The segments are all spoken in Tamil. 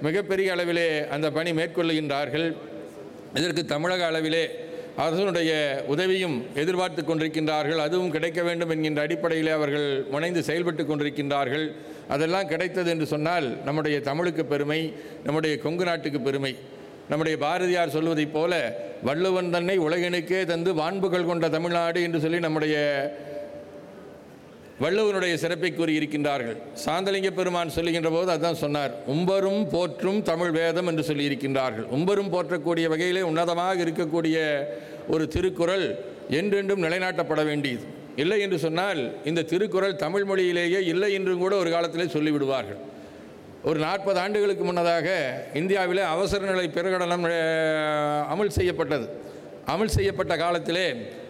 மிகப்பெரிய அளவிலே அந்த பணி மேற்கொள்ளுகின்றார்கள் இதற்கு தமிழக அளவிலே அரசனுடைய உதவியும் எதிர்பார்த்து கொண்டிருக்கின்றார்கள் அதுவும் கிடைக்க வேண்டும் என்கின்ற அடிப்படையில் அவர்கள் முனைந்து செயல்பட்டு கொண்டிருக்கின்றார்கள் அதெல்லாம் கிடைத்தது என்று சொன்னால் நம்முடைய தமிழுக்கு பெருமை நம்முடைய கொங்கு நாட்டுக்கு பெருமை நம்முடைய பாரதியார் சொல்வதைப் போல வள்ளுவன் தன்னை உலகினுக்கே தந்து வான்புகள் கொண்ட தமிழ்நாடு என்று சொல்லி நம்முடைய வள்ளுவனுடைய சிறப்பை கூறியிருக்கின்றார்கள் சாந்தலிங்க பெருமான் சொல்லுகின்ற போது அதான் சொன்னார் உம்பரும் போற்றும் தமிழ் வேதம் என்று சொல்லியிருக்கின்றார்கள் உம்பரும் போற்றக்கூடிய வகையிலே உன்னதமாக இருக்கக்கூடிய ஒரு திருக்குறள் என்றென்றும் நிலைநாட்டப்பட வேண்டியது இல்லை என்று சொன்னால் இந்த திருக்குறள் தமிழ் மொழியிலேயே இல்லை என்றும் கூட ஒரு காலத்திலே சொல்லிவிடுவார்கள் ஒரு நாற்பது ஆண்டுகளுக்கு முன்னதாக இந்தியாவிலே அவசர நிலை பிரகடனம் அஹ், அமல் செய்யப்பட்டது அமல் செய்யப்பட்ட காலத்திலே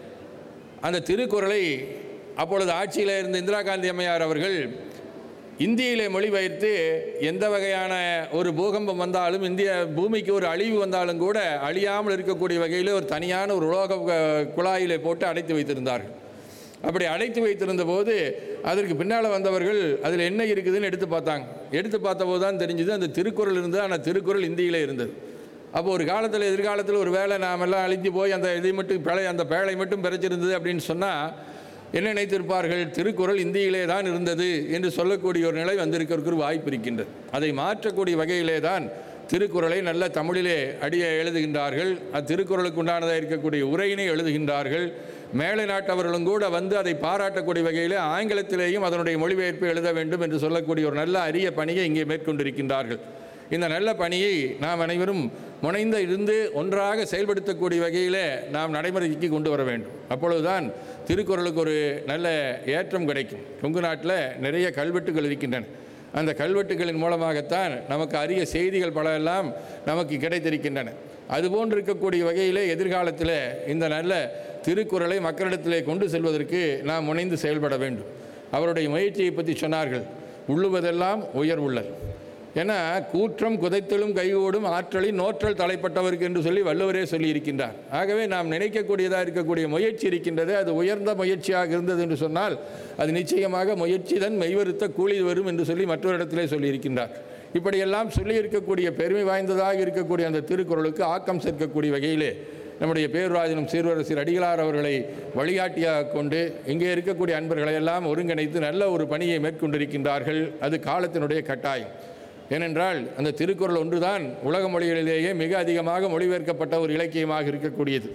அந்த திருக்குறளை அப்பொழுது ஆட்சியில் இருந்த இந்திரா காந்தி அம்மையார் அவர்கள் இந்தியிலே மொழிபெயர்த்து எந்த வகையான ஒரு பூகம்பம் வந்தாலும் இந்திய பூமிக்கு ஒரு அழிவு வந்தாலும் கூட அழியாமல் இருக்கக்கூடிய வகையில் ஒரு தனியான ஒரு உலோக கு- குழாயிலே போட்டு அடைத்து வைத்திருந்தார்கள் அப்படி அடைத்து வைத்திருந்த போது அதற்கு பின்னால் வந்தவர்கள் அதில் என்ன இருக்குதுன்னு எடுத்து பார்த்தாங்க எடுத்து பார்த்தபோது தான் தெரிஞ்சுது அந்த திருக்குறள் இருந்தது ஆனால் திருக்குறள் இந்தியிலே இருந்தது அப்போ ஒரு காலத்தில் எதிர்காலத்தில் ஒரு வேளை நாமெல்லாம் அழிஞ்சு போய் அந்த இதை மட்டும் பேழை அந்த பேழை மட்டும் பிறச்சிருந்தது அப்படின்னு சொன்னால் என்ன நினைத்திருப்பார்கள் திருக்குறள் இந்தியிலே தான் இருந்தது என்று சொல்லக்கூடிய ஒரு நிலை வந்திருக்கிறதுக்கு ஒரு வாய்ப்பு இருக்கின்றது அதை மாற்றக்கூடிய வகையிலே தான் திருக்குறளை நல்ல தமிழிலே அடிய எழுதுகின்றார்கள் அத்திருக்குறளுக்கு உண்டானதாக இருக்கக்கூடிய உரையினை எழுதுகின்றார்கள் மேலை நாட்டவர்களும் கூட வந்து அதை பாராட்டக்கூடிய வகையிலே ஆங்கிலத்திலேயும் அதனுடைய மொழிபெயர்ப்பு எழுத வேண்டும் என்று சொல்லக்கூடிய ஒரு நல்ல அரிய பணியை இங்கே மேற்கொண்டிருக்கின்றார்கள் இந்த நல்ல பணியை நாம் அனைவரும் முனைந்து இருந்து ஒன்றாக செயல்படுத்தக்கூடிய வகையிலே நாம் நடைமுறைக்கு கொண்டு வர வேண்டும் அப்பொழுதுதான் திருக்குறளுக்கு ஒரு நல்ல ஏற்றம் கிடைக்கும் கொங்கு நாட்டில் நிறைய கல்வெட்டுகள் இருக்கின்றன அந்த கல்வெட்டுகளின் மூலமாகத்தான் நமக்கு அரிய செய்திகள் பல எல்லாம் நமக்கு கிடைத்திருக்கின்றன அதுபோன்று இருக்கக்கூடிய வகையிலே எதிர்காலத்தில் இந்த நல்ல திருக்குறளை மக்களிடத்திலே கொண்டு செல்வதற்கு நாம் முனைந்து செயல்பட வேண்டும் அவருடைய முயற்சியை பற்றி சொன்னார்கள் உள்ளுவதெல்லாம் உயர் உள்ளல் ஏன்னா கூற்றம் குதைத்தலும் கைகூடும் ஆற்றலின் நோற்றல் தலைப்பட்டவருக்கு என்று சொல்லி வள்ளுவரே சொல்லியிருக்கின்றார் ஆகவே நாம் நினைக்கக்கூடியதாக இருக்கக்கூடிய முயற்சி இருக்கின்றது அது உயர்ந்த முயற்சியாக இருந்தது என்று சொன்னால் அது நிச்சயமாக முயற்சி தன் மெய்வருத்த கூலி வரும் என்று சொல்லி மற்றொரு இடத்திலே சொல்லியிருக்கின்றார் இப்படியெல்லாம் சொல்லி இருக்கக்கூடிய பெருமை வாய்ந்ததாக இருக்கக்கூடிய அந்த திருக்குறளுக்கு ஆக்கம் சேர்க்கக்கூடிய வகையிலே நம்முடைய பேருராஜனும் சீர்வரசர் அடிகளார் அவர்களை வழிகாட்டியாக கொண்டு இங்கே இருக்கக்கூடிய அன்பர்களை எல்லாம் ஒருங்கிணைத்து நல்ல ஒரு பணியை மேற்கொண்டிருக்கின்றார்கள் அது காலத்தினுடைய கட்டாயம் ஏனென்றால் அந்த திருக்குறள் ஒன்றுதான் உலக மொழிகளிலேயே மிக அதிகமாக மொழிபெயர்க்கப்பட்ட ஒரு இலக்கியமாக இருக்கக்கூடியது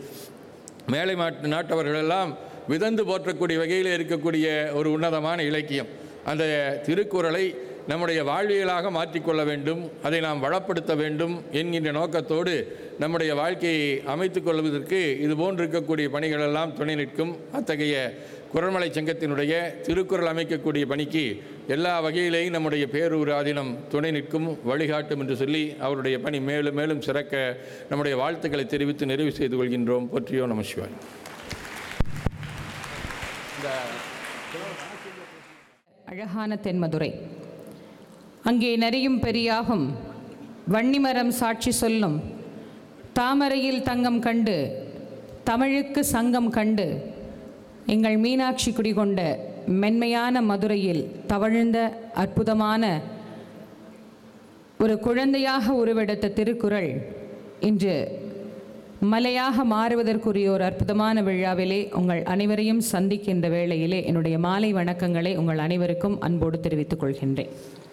மேலை நாட்டு நாட்டவர்களெல்லாம் விதந்து போற்றக்கூடிய வகையில் இருக்கக்கூடிய ஒரு உன்னதமான இலக்கியம் அந்த திருக்குறளை நம்முடைய வாழ்வியலாக மாற்றிக்கொள்ள வேண்டும் அதை நாம் வளப்படுத்த வேண்டும் என்கின்ற நோக்கத்தோடு நம்முடைய வாழ்க்கையை அமைத்துக் கொள்வதற்கு இது போன்று இருக்கக்கூடிய பணிகளெல்லாம் துணை நிற்கும் அத்தகைய குரல்மலை சங்கத்தினுடைய திருக்குறள் அமைக்கக்கூடிய பணிக்கு எல்லா வகையிலேயும் நம்முடைய பேரூர் ஆதீனம் துணை நிற்கும் வழிகாட்டும் என்று சொல்லி அவருடைய பணி மேலும் மேலும் சிறக்க நம்முடைய வாழ்த்துக்களை தெரிவித்து நிறைவு செய்து கொள்கின்றோம் போற்றியோ நம சிவாய் அழகான தென்மதுரை அங்கே நெறியும் பெரியாகும் வன்னிமரம் சாட்சி சொல்லும் தாமரையில் தங்கம் கண்டு தமிழுக்கு சங்கம் கண்டு எங்கள் மீனாட்சி குடிகொண்ட மென்மையான மதுரையில் தவழ்ந்த அற்புதமான ஒரு குழந்தையாக உருவெடுத்த திருக்குறள் இன்று மலையாக மாறுவதற்குரிய ஒரு அற்புதமான விழாவிலே உங்கள் அனைவரையும் சந்திக்கின்ற வேளையிலே என்னுடைய மாலை வணக்கங்களை உங்கள் அனைவருக்கும் அன்போடு தெரிவித்துக் கொள்கின்றேன்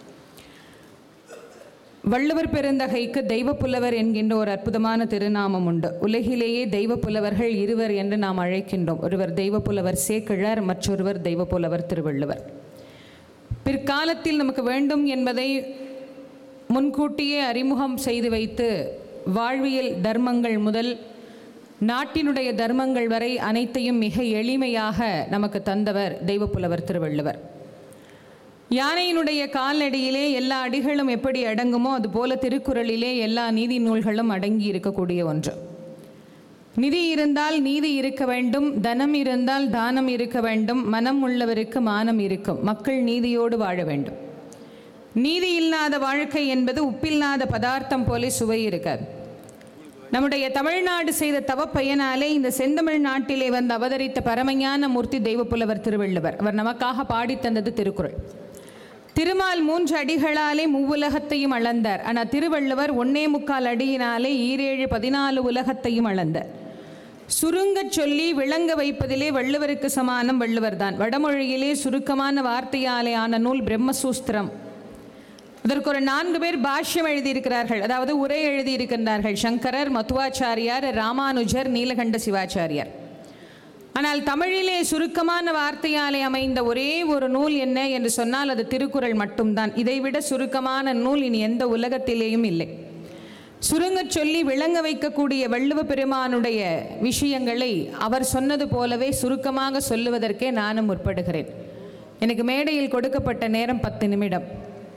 வள்ளுவர் பெருந்தகைக்கு தெய்வப்புலவர் என்கின்ற ஒரு அற்புதமான திருநாமம் உண்டு உலகிலேயே தெய்வப்புலவர்கள் இருவர் என்று நாம் அழைக்கின்றோம் ஒருவர் தெய்வப்புலவர் சேக்கிழார் மற்றொருவர் தெய்வப்புலவர் திருவள்ளுவர் பிற்காலத்தில் நமக்கு வேண்டும் என்பதை முன்கூட்டியே அறிமுகம் செய்து வைத்து வாழ்வியல் தர்மங்கள் முதல் நாட்டினுடைய தர்மங்கள் வரை அனைத்தையும் மிக எளிமையாக நமக்கு தந்தவர் தெய்வப்புலவர் திருவள்ளுவர் யானையினுடைய காலடியிலே எல்லா அடிகளும் எப்படி அடங்குமோ அதுபோல திருக்குறளிலே எல்லா நீதி நூல்களும் அடங்கி இருக்கக்கூடிய ஒன்று நிதி இருந்தால் நீதி இருக்க வேண்டும் தனம் இருந்தால் தானம் இருக்க வேண்டும் மனம் உள்ளவருக்கு மானம் இருக்கும் மக்கள் நீதியோடு வாழ வேண்டும் நீதி இல்லாத வாழ்க்கை என்பது உப்பில்லாத பதார்த்தம் போல சுவை இருக்காது நம்முடைய தமிழ்நாடு செய்த தவப்பயனாலே இந்த செந்தமிழ் நாட்டிலே வந்து அவதரித்த பரமஞான மூர்த்தி தெய்வப்புலவர் திருவள்ளுவர் அவர் நமக்காக பாடித் தந்தது திருக்குறள் திருமால் மூன்று அடிகளாலே மூவுலகத்தையும் அளந்தார் ஆனால் திருவள்ளுவர் ஒன்னே முக்கால் அடியினாலே ஈரேழு பதினாலு உலகத்தையும் அளந்தார் சுருங்கச் சொல்லி விளங்க வைப்பதிலே வள்ளுவருக்கு சமானம் வள்ளுவர்தான் வடமொழியிலே சுருக்கமான வார்த்தையாலே ஆன நூல் பிரம்மசூஸ்திரம் அதற்கு ஒரு நான்கு பேர் பாஷ்யம் எழுதியிருக்கிறார்கள் அதாவது உரை எழுதியிருக்கின்றார்கள் சங்கரர் மத்துவாச்சாரியார் ராமானுஜர் நீலகண்ட சிவாச்சாரியார் ஆனால் தமிழிலே சுருக்கமான வார்த்தையாலே அமைந்த ஒரே ஒரு நூல் என்ன என்று சொன்னால் அது திருக்குறள் மட்டும்தான் இதைவிட சுருக்கமான நூல் இனி எந்த உலகத்திலேயும் இல்லை சுருங்கச் சொல்லி விளங்க வைக்கக்கூடிய வள்ளுவ பெருமானுடைய விஷயங்களை அவர் சொன்னது போலவே சுருக்கமாக சொல்லுவதற்கே நானும் முற்படுகிறேன் எனக்கு மேடையில் கொடுக்கப்பட்ட நேரம் பத்து நிமிடம்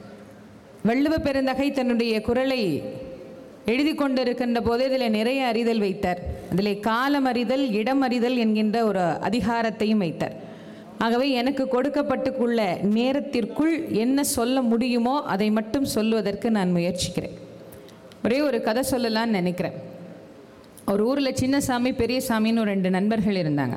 வள்ளுவ பெருந்தகை தன்னுடைய குரலை எழுதி கொண்டிருக்கின்ற போது இதில் நிறைய அறிதல் வைத்தார் அதில் காலம் அறிதல் இடம் அறிதல் என்கின்ற ஒரு அதிகாரத்தையும் வைத்தார் ஆகவே எனக்கு கொடுக்கப்பட்டுக்குள்ள நேரத்திற்குள் என்ன சொல்ல முடியுமோ அதை மட்டும் சொல்லுவதற்கு நான் முயற்சிக்கிறேன் ஒரே ஒரு கதை சொல்லலாம்னு நினைக்கிறேன் ஒரு ஊரில் சின்னசாமி பெரியசாமின்னு ஒரு ரெண்டு நண்பர்கள் இருந்தாங்க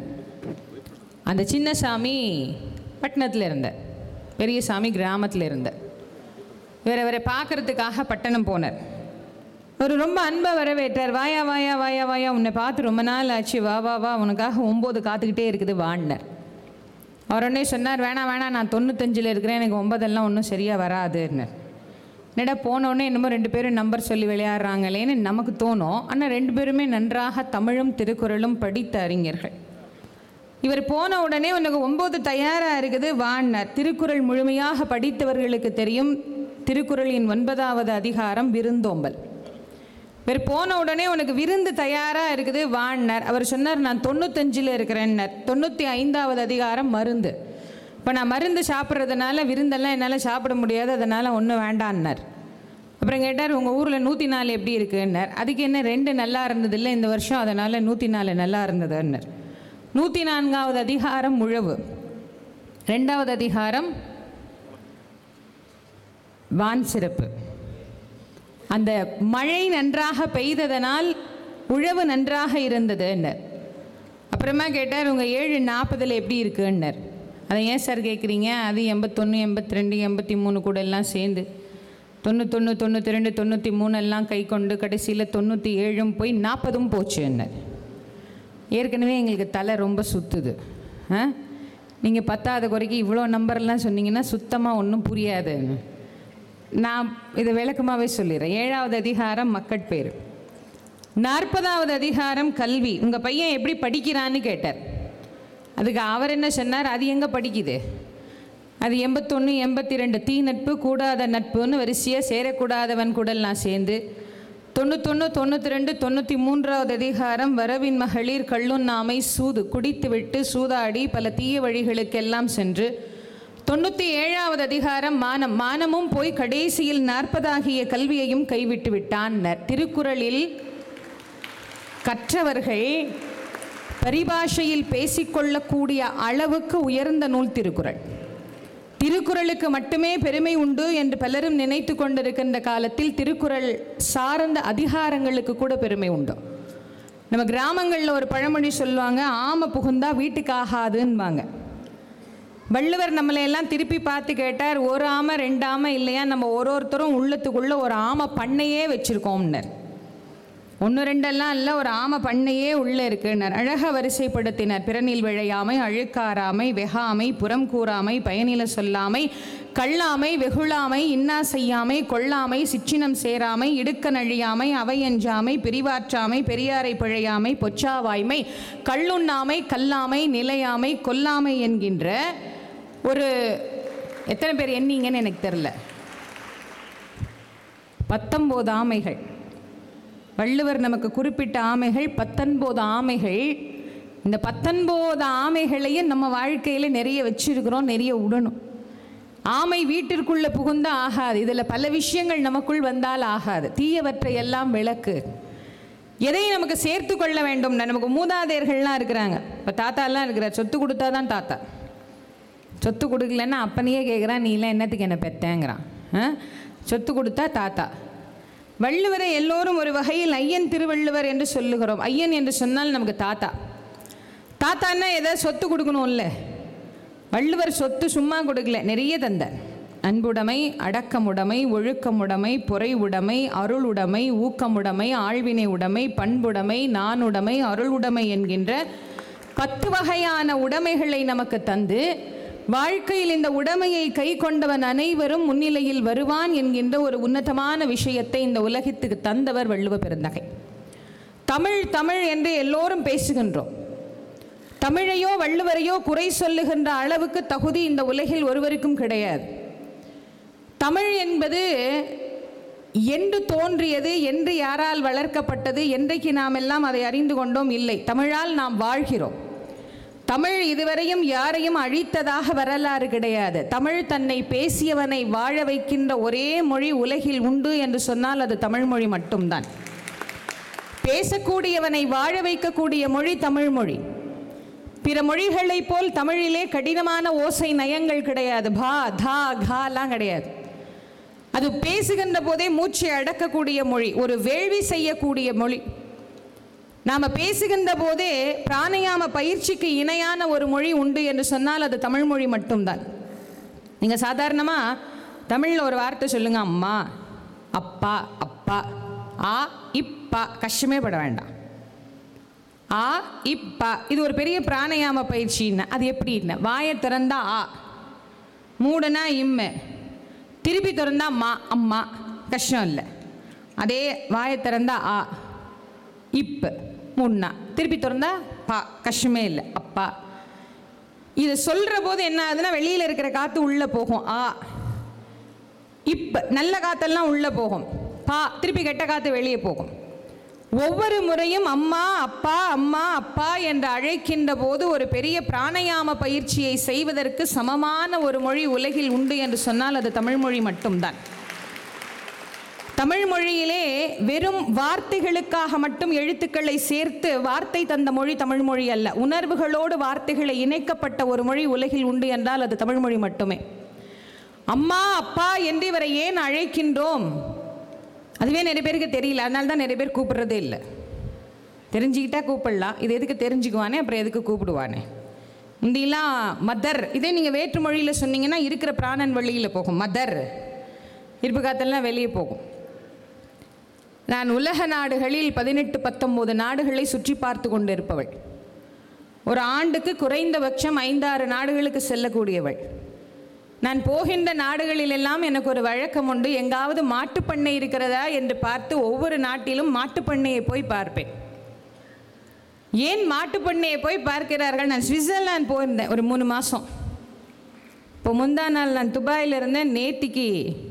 அந்த சின்னசாமி பட்டணத்தில் இருந்தார் பெரியசாமி கிராமத்தில் இருந்தார் இவர் அவரை பார்க்கறதுக்காக பட்டணம் போனார் அவர் ரொம்ப அன்பாக வரவேற்றார் வாயா வாயா வாயா வாயா உன்னை பார்த்து ரொம்ப நாள் ஆச்சு வா வா வா உனக்காக ஒம்பது காத்துக்கிட்டே இருக்குது வாடினார் அவர் உடனே சொன்னார் வேணாம் வேணாம் நான் தொண்ணூத்தஞ்சில் இருக்கிறேன் எனக்கு ஒன்பதெல்லாம் ஒன்றும் சரியாக வராதுன்னார் என்னடா போனோடனே என்னமோ ரெண்டு பேரும் நம்பர் சொல்லி விளையாடுறாங்களேன்னு நமக்கு தோணும் ஆனால் ரெண்டு பேருமே நன்றாக தமிழும் திருக்குறளும் படித்த அறிஞர்கள் இவர் போன உடனே உனக்கு ஒம்பது தயாராக இருக்குது வான்னார் திருக்குறள் முழுமையாக படித்தவர்களுக்கு தெரியும் திருக்குறளின் ஒன்பதாவது அதிகாரம் விருந்தோம்பல் இவர் போன உடனே உனக்கு விருந்து தயாராக இருக்குது வான்னார் அவர் சொன்னார் நான் தொண்ணூத்தஞ்சில் இருக்கிறேன்னார் தொண்ணூற்றி ஐந்தாவது அதிகாரம் மருந்து இப்போ நான் மருந்து சாப்பிட்றதுனால விருந்தெல்லாம் என்னால் சாப்பிட முடியாது அதனால் ஒன்றும் வேண்டான்னார் அப்புறம் கேட்டார் உங்கள் ஊரில் நூற்றி நாலு எப்படி இருக்குன்னார் அதுக்கு என்ன ரெண்டு நல்லா இருந்தது இல்லை இந்த வருஷம் அதனால் நூற்றி நாலு நல்லா இருந்ததுன்னார் நூற்றி நான்காவது அதிகாரம் உழவு ரெண்டாவது அதிகாரம் வான் சிறப்பு அந்த மழை நன்றாக பெய்ததனால் உழவு நன்றாக இருந்ததுன்னர் அப்புறமா கேட்டார் உங்கள் ஏழு நாற்பதில் எப்படி இருக்குன்னர் அதை ஏன் சார் கேட்குறீங்க அது எண்பத்தொன்று எண்பத்தி ரெண்டு எண்பத்தி மூணு கூட எல்லாம் சேர்ந்து தொண்ணூத்தொன்று தொண்ணூற்றி ரெண்டு தொண்ணூற்றி மூணு எல்லாம் கை கொண்டு கடைசியில் தொண்ணூற்றி ஏழும் போய் நாற்பதும் போச்சுன்னர் ஏற்கனவே எங்களுக்கு தலை ரொம்ப சுற்றுது ஆ நீங்கள் பத்தாவது குறைக்கு இவ்வளோ நம்பர்லாம் சொன்னீங்கன்னா சுத்தமாக ஒன்றும் புரியாது நான் இதை விளக்கமாகவே சொல்லிடுறேன் ஏழாவது அதிகாரம் மக்கட்பேர் நாற்பதாவது அதிகாரம் கல்வி உங்கள் பையன் எப்படி படிக்கிறான்னு கேட்டார் அதுக்கு அவர் என்ன சொன்னார் அது எங்கே படிக்குது அது எண்பத்தொன்று எண்பத்தி ரெண்டு தீ நட்பு கூடாத நட்புன்னு வரிசையாக சேரக்கூடாதவன் கூடலாம் சேர்ந்து தொண்ணூத்தொன்று தொண்ணூற்றி ரெண்டு தொண்ணூற்றி மூன்றாவது அதிகாரம் வரவின் மகளிர் கள்ளுண்ணாமை சூது குடித்துவிட்டு சூதாடி பல தீய வழிகளுக்கெல்லாம் சென்று தொண்ணூற்றி ஏழாவது அதிகாரம் மானம் மானமும் போய் கடைசியில் நாற்பதாகிய கல்வியையும் கைவிட்டு விட்டான் திருக்குறளில் கற்றவர்கள் பரிபாஷையில் பேசிக்கொள்ளக்கூடிய அளவுக்கு உயர்ந்த நூல் திருக்குறள் திருக்குறளுக்கு மட்டுமே பெருமை உண்டு என்று பலரும் நினைத்து கொண்டிருக்கின்ற காலத்தில் திருக்குறள் சார்ந்த அதிகாரங்களுக்கு கூட பெருமை உண்டு நம்ம கிராமங்களில் ஒரு பழமொழி சொல்லுவாங்க ஆமை புகுந்தா வீட்டுக்கு ஆகாதுன்பாங்க வள்ளுவர் நம்மளை எல்லாம் திருப்பி பார்த்து கேட்டார் ஒரு ஆமை ரெண்டு ஆமை இல்லையா நம்ம ஒரு ஒருத்தரும் உள்ளத்துக்குள்ள ஒரு ஆமை பண்ணையே வச்சுருக்கோம்னர் ஒன்று ரெண்டெல்லாம் இல்லை ஒரு ஆமை பண்ணையே உள்ளே இருக்குன்னார் அழக வரிசைப்படுத்தினார் பிறனில் விழையாமை அழுக்காராமை வெகாமை புறம் கூறாமை பயனில சொல்லாமை கள்ளாமை வெகுளாமை இன்னா செய்யாமை கொள்ளாமை சிற்றினம் சேராமை இடுக்க நழியாமை அவையஞ்சாமை பிரிவாற்றாமை பெரியாரை பிழையாமை பொச்சாவாய்மை கள்ளுண்ணாமை கல்லாமை நிலையாமை கொல்லாமை என்கின்ற ஒரு எத்தனை பேர் எண்ணீங்கன்னு எனக்கு தெரில பத்தொம்போது ஆமைகள் வள்ளுவர் நமக்கு குறிப்பிட்ட ஆமைகள் பத்தொன்பது ஆமைகள் இந்த பத்தொன்பது ஆமைகளையும் நம்ம வாழ்க்கையில் நிறைய வச்சிருக்கிறோம் நிறைய உடணும் ஆமை வீட்டிற்குள்ளே புகுந்த ஆகாது இதில் பல விஷயங்கள் நமக்குள் வந்தால் ஆகாது தீயவற்றை எல்லாம் விளக்கு எதை நமக்கு சேர்த்து கொள்ள வேண்டும் நமக்கு மூதாதையர்கள்லாம் இருக்கிறாங்க இப்போ தாத்தாலாம் இருக்கிறார் சொத்து கொடுத்தா தான் தாத்தா சொத்து கொடுக்கலன்னா அப்பனையே கேட்குறான் நீ எல்லாம் என்னத்துக்கு என்ன பெத்தேங்கிறான் ஆ? சொத்து கொடுத்தா தாத்தா வள்ளுவரை எல்லோரும் ஒரு வகையில் ஐயன் திருவள்ளுவர் என்று சொல்லுகிறோம் ஐயன் என்று சொன்னால் நமக்கு தாத்தா தாத்தான்னா ஏதாவது சொத்து கொடுக்கணும்ல வள்ளுவர் சொத்து சும்மா கொடுக்கல நிறைய தந்தார் அன்புடைமை அடக்கமுடைமை ஒழுக்கமுடைமை பொறையுடைமை அருளுடைமை ஊக்கமுடைமை ஆழ்வினை உடைமை பண்புடைமை நானுடைமை அருளுடைமை என்கின்ற பத்து வகையான உடைமைகளை நமக்கு தந்து வாழ்க்கையில் இந்த உடைமையை கை கொண்டவன் அனைவரும் முன்னிலையில் வருவான் என்கின்ற ஒரு உன்னதமான விஷயத்தை இந்த உலகத்துக்கு தந்தவர் வள்ளுவ பெருந்தகை தமிழ் தமிழ் என்று எல்லோரும் பேசுகின்றோம் தமிழையோ வள்ளுவரையோ குறை சொல்லுகின்ற அளவுக்கு தகுதி இந்த உலகில் ஒருவருக்கும் கிடையாது தமிழ் என்பது என்று தோன்றியது என்று யாரால் வளர்க்கப்பட்டது என்றைக்கு நாம் எல்லாம் அதை அறிந்து கொண்டோம் இல்லை தமிழால் நாம் வாழ்கிறோம் தமிழ் இதுவரையும் யாரையும் அழித்ததாக வரலாறு கிடையாது தமிழ் தன்னை பேசியவனை வாழ வைக்கின்ற ஒரே மொழி உலகில் உண்டு என்று சொன்னால் அது தமிழ் மொழி மட்டும்தான் பேசக்கூடியவனை வாழ வைக்கக்கூடிய மொழி தமிழ் மொழி பிற மொழிகளைப் போல் தமிழிலே கடினமான ஓசை நயங்கள் கிடையாது பா தா காலாம் கிடையாது அது பேசுகின்ற போதே மூச்சை அடக்கக்கூடிய மொழி ஒரு வேள்வி செய்யக்கூடிய மொழி நாம் பேசுகின்ற போதே பிராணயாம பயிற்சிக்கு இணையான ஒரு மொழி உண்டு என்று சொன்னால் அது தமிழ் மொழி மட்டும்தான் நீங்கள் சாதாரணமாக தமிழில் ஒரு வார்த்தை சொல்லுங்க அம்மா அப்பா அப்பா ஆ இப்பா கஷ்டமே பட வேண்டாம் ஆ இப்பா இது ஒரு பெரிய பிராணயாம பயிற்சின்னு அது எப்படின்னு வாயை திறந்தா ஆ மூடனா இம்மு திருப்பி திறந்தா மா அம்மா கஷ்டம் இல்லை அதே வாயை திறந்தா ஆ இப்பு முன்னா திருப்பி திறந்தா பா கஷ்டமே இல்லை அப்பா இது சொல்கிற போது என்ன ஆகுதுன்னா வெளியில் இருக்கிற காற்று உள்ளே போகும் ஆ இப்போ நல்ல காற்றெல்லாம் உள்ளே போகும் பா திருப்பி கெட்ட காற்று வெளியே போகும் ஒவ்வொரு முறையும் அம்மா அப்பா அம்மா அப்பா என்று அழைக்கின்ற போது ஒரு பெரிய பிராணயாம பயிற்சியை செய்வதற்கு சமமான ஒரு மொழி உலகில் உண்டு என்று சொன்னால் அது தமிழ் மொழி மட்டும்தான் தமிழ் மொழியிலே வெறும் வார்த்தைகளுக்காக மட்டும் எழுத்துக்களை சேர்த்து வார்த்தை தந்த மொழி தமிழ் மொழி அல்ல உணர்வுகளோடு வார்த்தைகளை இணைக்கப்பட்ட ஒரு மொழி உலகில் உண்டு என்றால் அது தமிழ் மொழி மட்டுமே அம்மா அப்பா என்று இவரை ஏன் அழைக்கின்றோம் அதுவே நிறைய பேருக்கு தெரியல அதனால தான் நிறைய பேர் கூப்பிடுறதே இல்லை தெரிஞ்சுக்கிட்டா கூப்பிடலாம் இது எதுக்கு தெரிஞ்சுக்குவானே அப்புறம் எதுக்கு கூப்பிடுவானே முந்திலாம் மதர் இதே நீங்கள் வேற்று மொழியில் சொன்னீங்கன்னா இருக்கிற பிராணன் வழியில் போகும் மதர் இருப்பு காத்தெல்லாம் வெளியே போகும் நான் உலக நாடுகளில் பதினெட்டு பத்தொம்போது நாடுகளை சுற்றி பார்த்து கொண்டு இருப்பவள் ஒரு ஆண்டுக்கு குறைந்தபட்சம் ஐந்தாறு நாடுகளுக்கு செல்லக்கூடியவள் நான் போகின்ற நாடுகளிலெல்லாம் எனக்கு ஒரு வழக்கம் உண்டு எங்காவது மாட்டுப்பண்ணை இருக்கிறதா என்று பார்த்து ஒவ்வொரு நாட்டிலும் மாட்டுப்பண்ணையை போய் பார்ப்பேன் ஏன் மாட்டுப்பண்ணையை போய் பார்க்கிறார்கள் நான் சுவிட்சர்லாந்து போயிருந்தேன் ஒரு மூணு மாதம் இப்போ முந்தா நாள் நான் துபாயில் இருந்தேன் நேத்திக்கு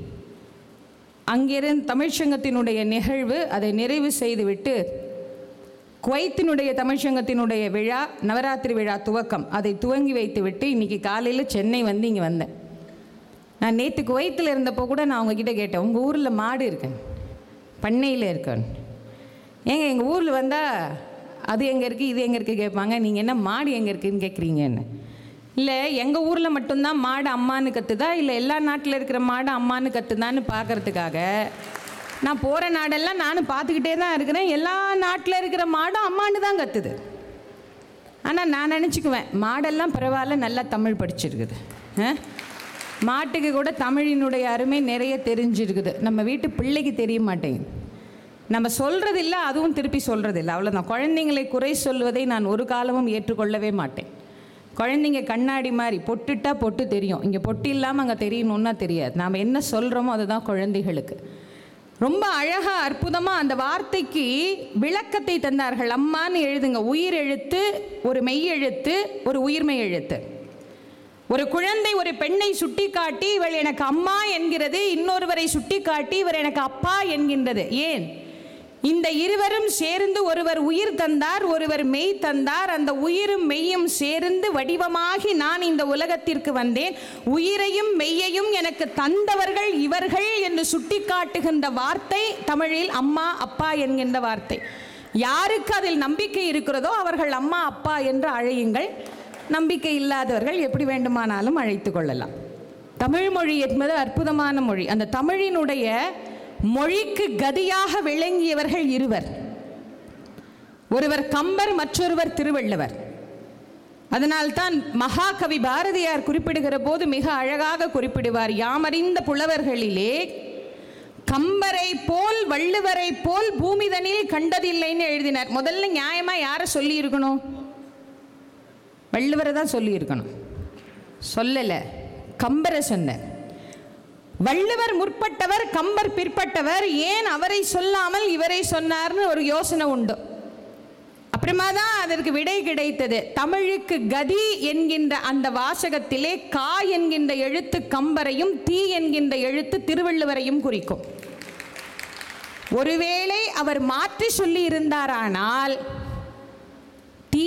அங்கிருந்து தமிழ்ச்சங்கத்தினுடைய நிகழ்வு அதை நிறைவு செய்துவிட்டு குவைத்தினுடைய தமிழ்ச்சங்கத்தினுடைய விழா நவராத்திரி விழா துவக்கம் அதை துவங்கி வைத்துவிட்டு இன்னைக்கு காலையில் சென்னை வந்து இங்கே வந்தேன் நான் நேற்று குவைத்தில் இருந்தப்போ கூட நான் அவங்கக்கிட்ட கேட்டேன் உங்கள் ஊரில் மாடு இருக்கேன் பண்ணையில் இருக்கேன் ஏங்க எங்கள் ஊரில் வந்தால் அது எங்கே இருக்குது இது எங்கே இருக்குது கேட்பாங்க நீங்கள் என்ன மாடு எங்கே இருக்குதுன்னு கேட்குறீங்கன்னு இல்லை எங்கள் ஊரில் மட்டும்தான் மாடு அம்மான்னு கத்துதா இல்லை எல்லா நாட்டில் இருக்கிற மாடு அம்மான்னு கத்துதான்னு பார்க்கறதுக்காக நான் போகிற நாடெல்லாம் நானும் பார்த்துக்கிட்டே தான் இருக்கிறேன் எல்லா நாட்டில் இருக்கிற மாடும் அம்மான்னு தான் கத்துது ஆனால் நான் நினச்சிக்குவேன் மாடெல்லாம் பரவாயில்ல நல்லா தமிழ் படிச்சிருக்குது ஆ? மாட்டுக்கு கூட தமிழினுடைய அருமை நிறைய தெரிஞ்சிருக்குது நம்ம வீட்டு பிள்ளைக்கு தெரிய மாட்டேங்குது நம்ம சொல்கிறது இல்லை அதுவும் திருப்பி சொல்கிறது இல்லை அவ்வளோதான் குழந்தைங்களை குறை சொல்வதை நான் ஒரு காலமும் ஏற்றுக்கொள்ளவே மாட்டேன் குழந்தைங்க கண்ணாடி மாதிரி பொட்டுட்டா பொட்டு தெரியும் இங்கே பொட்டு இல்லாமல் அங்கே தெரியணுன்னா தெரியாது நாம் என்ன சொல்கிறோமோ அதுதான் குழந்தைகளுக்கு ரொம்ப அழகாக அற்புதமாக அந்த வார்த்தைக்கு விளக்கத்தை தந்தார்கள் அம்மான்னு எழுதுங்க உயிர் எழுத்து ஒரு மெய் எழுத்து ஒரு உயிர்மை எழுத்து ஒரு குழந்தை ஒரு பெண்ணை சுட்டிக்காட்டி இவள் எனக்கு அம்மா என்கிறது இன்னொருவரை சுட்டிக்காட்டி இவர் எனக்கு அப்பா என்கின்றது ஏன் இந்த இருவரும் சேர்ந்து ஒருவர் உயிர் தந்தார் ஒருவர் மெய் தந்தார் அந்த உயிரும் மெய்யும் சேர்ந்து வடிவமாகி நான் இந்த உலகத்திற்கு வந்தேன் உயிரையும் மெய்யையும் எனக்கு தந்தவர்கள் இவர்கள் என்று சுட்டிக்காட்டுகின்ற வார்த்தை தமிழில் அம்மா அப்பா என்கின்ற வார்த்தை யாருக்கு அதில் நம்பிக்கை இருக்கிறதோ அவர்கள் அம்மா அப்பா என்று அழையுங்கள் நம்பிக்கை இல்லாதவர்கள் எப்படி வேண்டுமானாலும் அழைத்து கொள்ளலாம் தமிழ் மொழி என்பது அற்புதமான மொழி அந்த தமிழினுடைய மொழிக்கு கதியாக விளங்கியவர்கள் இருவர் ஒருவர் கம்பர் மற்றொருவர் திருவள்ளுவர் அதனால்தான் மகாகவி பாரதியார் குறிப்பிடுகிற போது மிக அழகாக குறிப்பிடுவார் யாமறிந்த புலவர்களிலே கம்பரை போல் வள்ளுவரை போல் பூமிதனில் கண்டதில்லைன்னு எழுதினார் முதல்ல நியாயமா யாரை சொல்லி இருக்கணும் வள்ளுவரை தான் சொல்லி இருக்கணும் சொல்லல கம்பரை சொன்னார் வள்ளுவர் முற்பட்டவர் கம்பர் பிற்பட்டவர் ஏன் அவரை சொல்லாமல் இவரை சொன்னார்னு ஒரு யோசனை உண்டு அப்புறமா தான் அதற்கு விடை கிடைத்தது தமிழுக்கு கதி என்கின்ற அந்த வாசகத்திலே கா என்கின்ற எழுத்து கம்பரையும் தீ என்கின்ற எழுத்து திருவள்ளுவரையும் குறிக்கும் ஒருவேளை அவர் மாற்றி சொல்லி இருந்தாரானால் தீ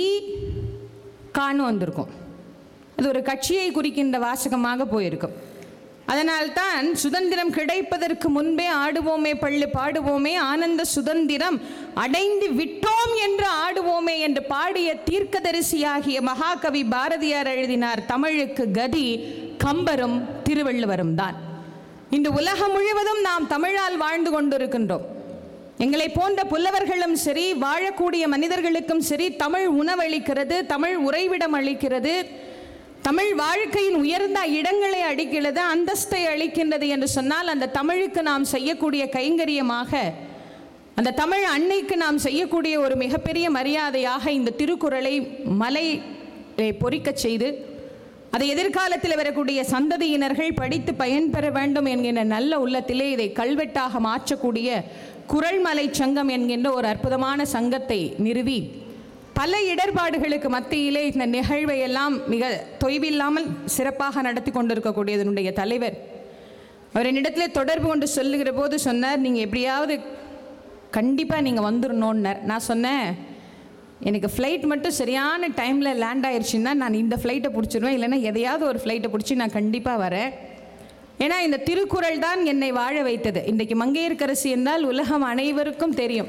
கான்னு வந்திருக்கும் அது ஒரு கட்சியை குறிக்கின்ற வாசகமாக போயிருக்கும் அதனால்தான் சுதந்திரம் கிடைப்பதற்கு முன்பே ஆடுவோமே பள்ளி பாடுவோமே ஆனந்த சுதந்திரம் அடைந்து விட்டோம் என்று ஆடுவோமே என்று பாடிய தீர்க்கதரிசியாகிய மகாகவி பாரதியார் எழுதினார் தமிழுக்கு கதி கம்பரும் திருவள்ளுவரும் தான் இந்த உலகம் முழுவதும் நாம் தமிழால் வாழ்ந்து கொண்டிருக்கின்றோம் எங்களை போன்ற புல்லவர்களும் சரி வாழக்கூடிய மனிதர்களுக்கும் சரி தமிழ் உணவளிக்கிறது தமிழ் உறைவிடம் அளிக்கிறது தமிழ் வாழ்க்கையின் உயர்ந்த இடங்களை அளிக்கிறது அந்தஸ்தை அளிக்கின்றது என்று சொன்னால் அந்த தமிழுக்கு நாம் செய்யக்கூடிய கைங்கரியமாக அந்த தமிழ் அன்னைக்கு நாம் செய்யக்கூடிய ஒரு மிகப்பெரிய மரியாதையாக இந்த திருக்குறளை மலை பொறிக்கச் செய்து அதை எதிர்காலத்தில் வரக்கூடிய சந்ததியினர்கள் படித்து பயன்பெற வேண்டும் என்கின்ற நல்ல உள்ளத்திலே இதை கல்வெட்டாக மாற்றக்கூடிய குரல்மலை சங்கம் என்கின்ற ஒரு அற்புதமான சங்கத்தை நிறுவி பல இடர்பாடுகளுக்கு மத்தியிலே இந்த நிகழ்வை எல்லாம் மிக தொய்வில்லாமல் சிறப்பாக நடத்தி கொண்டிருக்கக்கூடியதனுடைய தலைவர் அவர் என்னிடத்துல தொடர்பு கொண்டு சொல்லுகிற போது சொன்னார் நீங்கள் எப்படியாவது கண்டிப்பாக நீங்கள் வந்துடணுன்னார் நான் சொன்னேன் எனக்கு ஃப்ளைட் மட்டும் சரியான டைமில் லேண்ட் ஆயிடுச்சுன்னா நான் இந்த ஃப்ளைட்டை பிடிச்சிருவேன் இல்லைன்னா எதையாவது ஒரு ஃப்ளைட்டை பிடிச்சி நான் கண்டிப்பாக வரேன் ஏன்னா இந்த திருக்குறள் தான் என்னை வாழ வைத்தது இன்றைக்கு மங்கையர்க்கரசி என்றால் உலகம் அனைவருக்கும் தெரியும்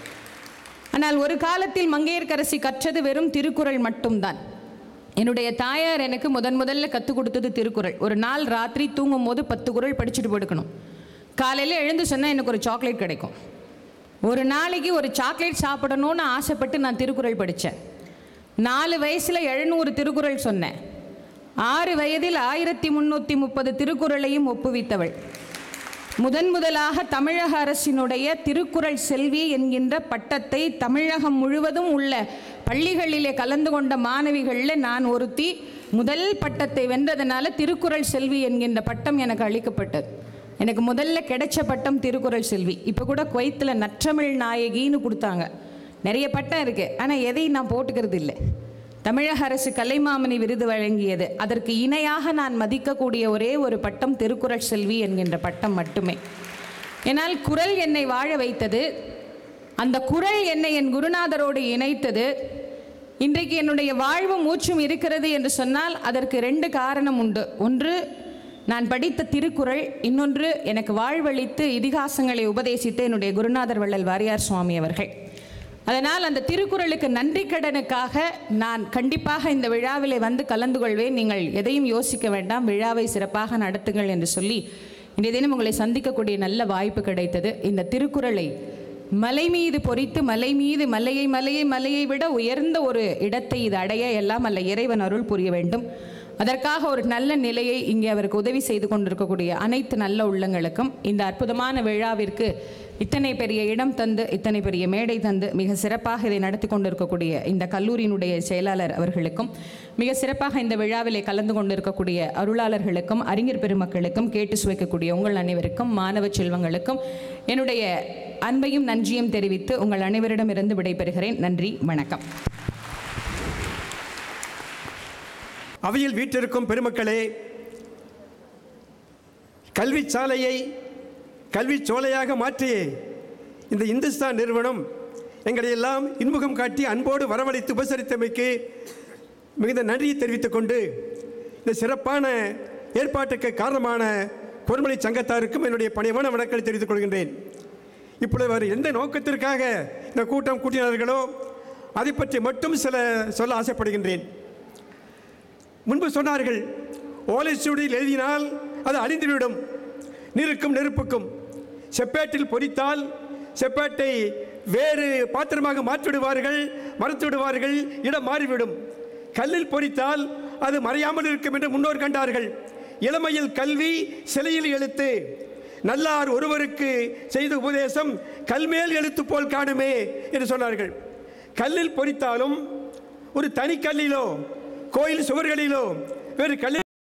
ஆனால் ஒரு காலத்தில் மங்கையர்க்கரசி கற்றது வெறும் திருக்குறள் மட்டும்தான் என்னுடைய தாயார் எனக்கு முதன் முதல்ல கற்றுக் கொடுத்தது திருக்குறள் ஒரு நாள் ராத்திரி தூங்கும் போது பத்து குறள் படிச்சுட்டு படுக்கணும் காலையில் எழுந்து சொன்னால் எனக்கு ஒரு சாக்லேட் கிடைக்கும் ஒரு நாளைக்கு ஒரு சாக்லேட் சாப்பிடணும்னு ஆசைப்பட்டு நான் திருக்குறள் படித்தேன் நாலு வயசில் எழுநூறு திருக்குறள் சொன்னேன் ஆறு வயதில் ஆயிரத்தி முந்நூற்றி முப்பது திருக்குறளையும் ஒப்புவித்தவள் முதன் முதலாக தமிழக அரசினுடைய திருக்குறள் செல்வி என்கின்ற பட்டத்தை தமிழகம் முழுவதும் உள்ள பள்ளிகளிலே கலந்து கொண்ட மாணவிகளில் நான் ஒருத்தி முதல் பட்டத்தை வென்றதனால திருக்குறள் செல்வி என்கின்ற பட்டம் எனக்கு அளிக்கப்பட்டது எனக்கு முதல்ல கிடைச்ச பட்டம் திருக்குறள் செல்வி இப்போ கூட குவைத்தில் நற்றமிழ் நாயகின்னு கொடுத்தாங்க நிறைய பட்டம் இருக்குது ஆனால் எதையும் நான் போட்டுக்கிறது இல்லை தமிழக அரசு கலைமாமணி விருது வழங்கியது அதற்கு இணையாக நான் மதிக்கக்கூடிய ஒரே ஒரு பட்டம் திருக்குறள் செல்வி என்கின்ற பட்டம் மட்டுமே என்னால் குரல் என்னை வாழ வைத்தது அந்த குரல் என்னை என் குருநாதரோடு இணைத்தது இன்றைக்கு என்னுடைய வாழ்வும் மூச்சும் இருக்கிறது என்று சொன்னால் அதற்கு ரெண்டு காரணம் உண்டு ஒன்று நான் படித்த திருக்குறள் இன்னொன்று எனக்கு வாழ்வழித்து இதிகாசங்களை உபதேசித்த என்னுடைய குருநாதர் வள்ளல் வாரியார் சுவாமி அவர்கள் அதனால் அந்த திருக்குறளுக்கு நன்றி கடனுக்காக நான் கண்டிப்பாக இந்த விழாவிலே வந்து கலந்து கொள்வேன் நீங்கள் எதையும் யோசிக்க வேண்டாம் விழாவை சிறப்பாக நடத்துங்கள் என்று சொல்லி இன்றைய தினம் உங்களை சந்திக்கக்கூடிய நல்ல வாய்ப்பு கிடைத்தது இந்த திருக்குறளை மலை மீது பொறித்து மலை மீது மலையை மலையை மலையை விட உயர்ந்த ஒரு இடத்தை இது அடைய எல்லாம் அல்ல இறைவன் அருள் புரிய வேண்டும் அதற்காக ஒரு நல்ல நிலையை இங்கே அவருக்கு உதவி செய்து கொண்டிருக்கக்கூடிய அனைத்து நல்ல உள்ளங்களுக்கும் இந்த அற்புதமான விழாவிற்கு இத்தனை பெரிய இடம் தந்து இத்தனை பெரிய மேடை தந்து மிக சிறப்பாக இதை நடத்தி கொண்டிருக்கக்கூடிய இந்த கல்லூரியினுடைய செயலாளர் அவர்களுக்கும் மிக சிறப்பாக இந்த விழாவிலே கலந்து கொண்டிருக்கக்கூடிய அருளாளர்களுக்கும் அறிஞர் பெருமக்களுக்கும் கேட்டு சுவைக்கக்கூடிய உங்கள் அனைவருக்கும் மாணவ செல்வங்களுக்கும் என்னுடைய அன்பையும் நன்றியும் தெரிவித்து உங்கள் அனைவரிடமிருந்து விடைபெறுகிறேன் நன்றி வணக்கம் அவையில் வீற்றிருக்கும் பெருமக்களே கல்வி சாலையை கல்வி சோலையாக மாற்றிய இந்த இந்துஸ்தான் நிறுவனம் எங்களை எல்லாம் இன்முகம் காட்டி அன்போடு வரவழைத்து உபசரித்தமைக்கு மிகுந்த நன்றியை தெரிவித்துக் கொண்டு இந்த சிறப்பான ஏற்பாட்டுக்கு காரணமான பொன்மொழி சங்கத்தாருக்கும் என்னுடைய பணிவான வணக்கங்களை தெரிவித்துக் கொள்கின்றேன் இப்பொழுது அவர் எந்த நோக்கத்திற்காக இந்த கூட்டம் கூட்டினார்களோ அதை பற்றி மட்டும் சில சொல்ல ஆசைப்படுகின்றேன் முன்பு சொன்னார்கள் ஓலைச்சுவடியில் எழுதினால் அது அழிந்துவிடும் நீருக்கும் நெருப்புக்கும் செப்பேட்டில் பொறித்தால் செப்பேட்டை வேறு பாத்திரமாக மாற்றிவிடுவார்கள் மறைத்து விடுவார்கள் இடம் மாறிவிடும் கல்லில் பொறித்தால் அது மறையாமல் இருக்கும் என்று முன்னோர் கண்டார்கள் இளமையில் கல்வி சிலையில் எழுத்து நல்லார் ஒருவருக்கு செய்த உபதேசம் கல்மேல் எழுத்து போல் காணுமே என்று சொன்னார்கள் கல்லில் பொறித்தாலும் ஒரு தனி கல்லிலோ கோயில் சுவர்களிலோ வேறு கல்லில்